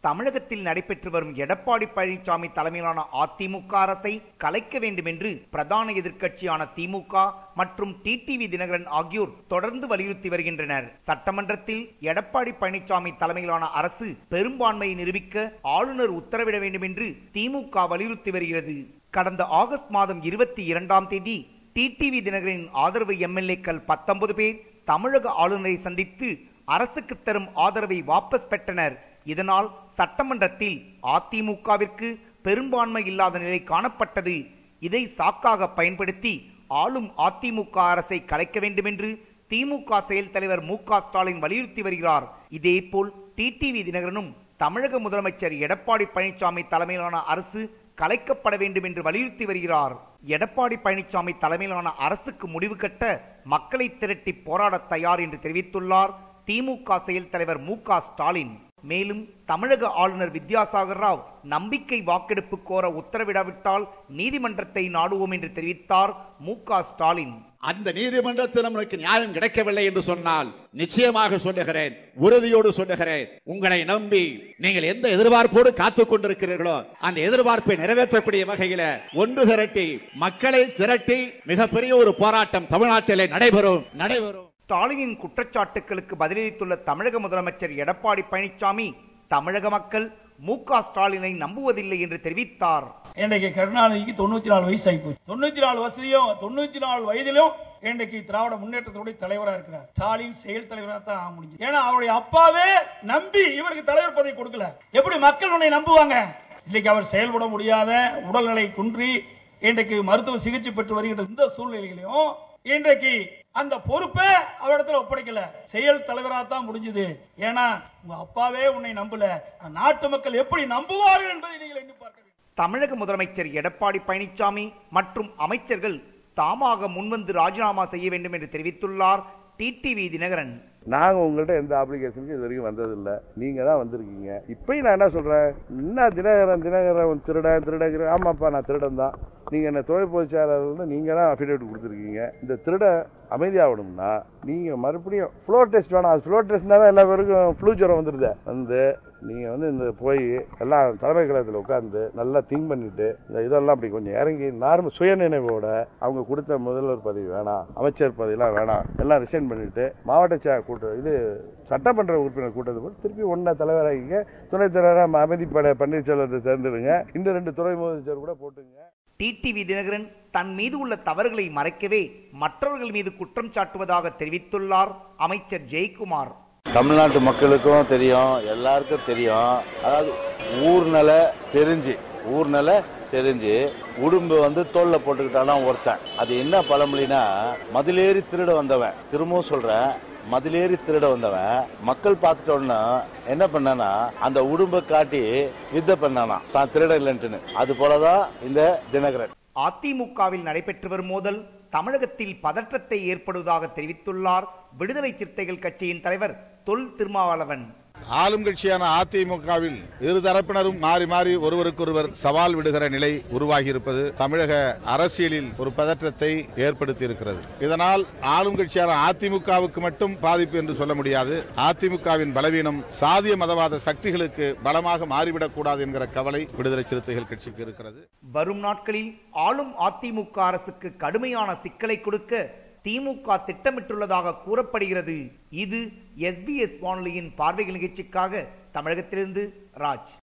தமிழகத்தில் நடைபெற்று வரும் எடப்பாடி பழனிசாமி தலைமையிலான அதிமுக அரசை கலைக்க வேண்டும் என்று பிரதான எதிர்க்கட்சியான திமுக மற்றும் டிடிவி தினகரன் ஆகியோர் தொடர்ந்து வலியுறுத்தி வருகின்றனர் சட்டமன்றத்தில் எடப்பாடி பழனிசாமி தலைமையிலான அரசு பெரும்பான்மையை நிரூபிக்க ஆளுநர் உத்தரவிட வேண்டும் என்று திமுக வலியுறுத்தி வருகிறது கடந்த ஆகஸ்ட் மாதம் இருபத்தி இரண்டாம் தேதி டிடிவி தினகரனின் ஆதரவு எம்எல்ஏக்கள் பத்தொன்பது பேர் தமிழக ஆளுநரை சந்தித்து அரசுக்கு தரும் ஆதரவை வாபஸ் பெற்றனர் இதனால் சட்டமன்றத்தில் அதிமுகவிற்கு பெரும்பான்மை இல்லாத நிலை காணப்பட்டது இதை சாக்காக பயன்படுத்தி ஆளும் அதிமுக அரசை கலைக்க வேண்டும் என்று திமுக செயல் தலைவர் மு க ஸ்டாலின் வலியுறுத்தி வருகிறார் இதேபோல் டிடிவி தினகரனும் தமிழக முதலமைச்சர் எடப்பாடி பழனிசாமி தலைமையிலான அரசு கலைக்கப்பட வேண்டும் என்று வலியுறுத்தி வருகிறார் எடப்பாடி பழனிசாமி தலைமையிலான அரசுக்கு முடிவு கட்ட மக்களை திரட்டி போராட தயார் என்று தெரிவித்துள்ளார் திமுக செயல் தலைவர் மு க ஸ்டாலின் மேலும் தமிழக ஆளுநர் வித்யாசாகர் ராவ் நம்பிக்கை வாக்கெடுப்பு கோர உத்தரவிடாவிட்டால் நீதிமன்றத்தை நாடுவோம் என்று தெரிவித்தார் மு க ஸ்டாலின் அந்த நீதிமன்றத்தில் நம்மளுக்கு நியாயம் கிடைக்கவில்லை என்று சொன்னால் நிச்சயமாக சொல்லுகிறேன் உறுதியோடு சொல்லுகிறேன் உங்களை நம்பி நீங்கள் எந்த எதிர்பார்ப்போடு காத்துக் கொண்டிருக்கிறீர்களோ அந்த எதிர்பார்ப்பை நிறைவேற்றக்கூடிய வகையில ஒன்று திரட்டி மக்களை திரட்டி மிகப்பெரிய ஒரு போராட்டம் தமிழ்நாட்டிலே நடைபெறும் நடைபெறும் ஸ்டாலினின் குற்றச்சாட்டுகளுக்கு பதிலளித்துள்ள தமிழக முதலமைச்சர் எடப்பாடி பழனிசாமி தமிழக மக்கள் மு க ஸ்டாலினை நம்புவதில்லை என்று தெரிவித்தார் இன்றைக்கு கருணாநிதிக்கு தொண்ணூத்தி நாலு வயசு ஆகி போச்சு தொண்ணூத்தி நாலு வசதியும் தொண்ணூத்தி நாலு வயதிலும் இன்றைக்கு திராவிட முன்னேற்றத்துடைய தலைவரா இருக்கிறார் ஸ்டாலின் செயல் தலைவரா தான் ஆக முடியும் ஏன்னா அவருடைய அப்பாவே நம்பி இவருக்கு தலைவர் பதவி கொடுக்கல எப்படி மக்கள் உன்னை நம்புவாங்க இன்னைக்கு அவர் செயல்பட முடியாத உடல்நிலை குன்றி இன்றைக்கு மருத்துவ சிகிச்சை பெற்று வருகின்ற இந்த சூழ்நிலையிலையும் இன்றைக்கு அந்த பொறுப்பை அவரிடத்துல ஒப்படைக்கல செயல் தலைவரா தான் முடிஞ்சது ஏன்னா உங்க அப்பாவே உன்னை நம்பல நாட்டு மக்கள் எப்படி நம்புவார்கள் என்பதை நீங்கள் எண்ணி பார்க்க வேண்டும். தமிழக முதலமைச்சர் எடப்பாடி பழனிசாமி மற்றும் அமைச்சர்கள் தாமாக முன்வந்து ராஜினாமா செய்ய வேண்டும் என்று தெரிவித்துள்ளார் டிடிவி தினகரன் நாங்க உங்கள்கிட்ட எந்த அப்ளிகேஷனுக்கும் இது வரைக்கும் வந்ததில்ல நீங்க தான் வந்திருக்கீங்க இப்பயும் நான் என்ன சொல்றேன் என்ன தினகரன் தினகரன் திருடன் திருடன் ஆமாப்பா நான் திருடன் தான் நீங்க என்ன தொழில் பொதுச்சாளர் நீங்க தான் அஃபிடேவிட் கொடுத்துருக்கீங்க இந்த திருட அமைதியாகணும்னா நீங்க மறுபடியும் ஃப்ளோர் டெஸ்ட் வேணாம் அது ஃப்ளோர் டெஸ்ட்னா தான் எல்லா பேருக்கும் ஃப்ளூ ஜுரம் வந்துருது வந்து நீங்க வந்து இந்த போய் எல்லாம் தலைமை கழகத்தில் உட்காந்து நல்லா திங்க் பண்ணிட்டு இந்த இதெல்லாம் அப்படி கொஞ்சம் இறங்கி நார்மல் சுயநினைவோட அவங்க கொடுத்த முதல்வர் பதவி வேணாம் அமைச்சர் பதவியெல்லாம் வேணாம் எல்லாம் ரிசைன் பண்ணிட்டு மாவட்ட சே கூட்டம் இது சட்டமன்ற உறுப்பினர் கூட்டத்தை போட்டு திருப்பி ஒன்னா தலைவராகிங்க துணைத் தலைவராக அமைதிப்படை பன்னீர்செல்வத்தை தேர்ந்தெடுங்க இந்த ரெண்டு துறை முதலமைச்சர் கூட போட்டுங்க டிடிவி தினகரன் தன் மீது உள்ள தவறுகளை மறைக்கவே மற்றவர்கள் மீது குற்றம் சாட்டுவதாக தெரிவித்துள்ளார் அமைச்சர் ஜெயக்குமார் தமிழ்நாட்டு மக்களுக்கும் தெரியும் எல்லாருக்கும் தெரியும் அதாவது ஊர்நல தெரிஞ்சு ஊர்நல தெரிஞ்சு உடும்பு வந்து தோல்ல போட்டுக்கிட்டானா ஒருத்தன் அது என்ன பழமொழினா மதிலேறி திருட வந்தவன் திரும்பவும் சொல்றேன் மதிலேறி திருட வந்தவன் மக்கள் பார்த்துட்டோன்னா என்ன பண்ணானா அந்த உடும்பை காட்டி வித்த பண்ணானா தான் திருட இல்லைன்ட்டுன்னு அது போலதான் இந்த தினகரன் அதிமுகவில் நடைபெற்று வரும் மோதல் தமிழகத்தில் பதற்றத்தை ஏற்படுவதாக தெரிவித்துள்ளார் விடுதலை சிறுத்தைகள் கட்சியின் தலைவர் தொல் திருமாவளவன் ஆளும் கட்சியான அதிமுகவில் இரு தரப்பினரும் மாறி மாறி ஒருவருக்கொருவர் சவால் விடுகிற நிலை உருவாகி இருப்பது தமிழக அரசியலில் ஒரு பதற்றத்தை ஏற்படுத்தி இருக்கிறது இதனால் ஆளும் கட்சியான அதிமுகவுக்கு மட்டும் பாதிப்பு என்று சொல்ல முடியாது அதிமுகவின் பலவீனம் சாதிய மதவாத சக்திகளுக்கு பலமாக மாறிவிடக் கூடாது என்கிற கவலை விடுதலை சிறுத்தைகள் கட்சிக்கு இருக்கிறது வரும் நாட்களில் ஆளும் அதிமுக அரசுக்கு கடுமையான சிக்கலை கொடுக்க திமுக திட்டமிட்டுள்ளதாக கூறப்படுகிறது இது எஸ்பிஎஸ் வானொலியின் பார்வைகள் நிகழ்ச்சிக்காக தமிழகத்திலிருந்து ராஜ்